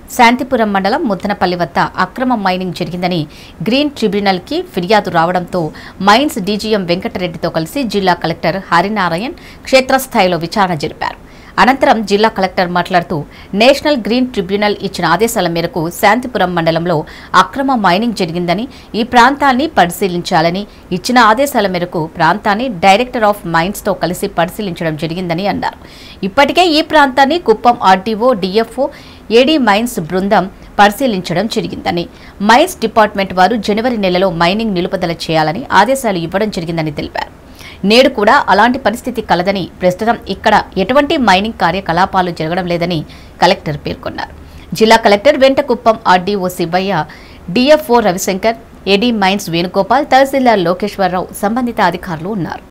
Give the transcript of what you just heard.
శాంతిపురం మండలం ముద్దనపల్లి వద్ద అక్రమ మైనింగ్ జరిగిందని గ్రీన్ ట్రిబ్యునల్కి ఫిర్యాదు రావడంతో మైన్స్ డీజీఎం వెంకటరెడ్డితో కలిసి జిల్లా కలెక్టర్ హరినారాయణ్ క్షేత్రస్థాయిలో విచారణ జరిపారు అనంతరం జిల్లా కలెక్టర్ మాట్లాడుతూ నేషనల్ గ్రీన్ ట్రిబ్యునల్ ఇచ్చిన ఆదేశాల మేరకు శాంతిపురం మండలంలో అక్రమ మైనింగ్ జరిగిందని ఈ ప్రాంతాన్ని పరిశీలించాలని ఇచ్చిన ఆదేశాల మేరకు ప్రాంతాన్ని డైరెక్టర్ ఆఫ్ మైన్స్తో కలిసి పరిశీలించడం జరిగిందని అన్నారు ఇప్పటికే ఈ ప్రాంతాన్ని Kuppam RDO DFO AD mines బృందం పరిశీలించడం జరిగిందని మైన్స్ డిపార్ట్మెంట్ వారు జనవరి నెలలో మైనింగ్ నిలుపుదల చేయాలని ఆదేశాలు ఇవ్వడం జరిగిందని తెలిపారు నేడు కూడా అలాంటి పరిస్థితి కలదని ప్రస్తుతం ఇక్కడ ఎటువంటి మైనింగ్ కార్యకలాపాలు జరగడం లేదని కలెక్టర్ పేర్కొన్నారు జిల్లా కలెక్టర్ వెంటకుప్పం RDO Shivaiah DFO Ravishankar AD mines Venugopal tahsildar Lokeshwararao సంబంధిత అధికారులు ఉన్నారు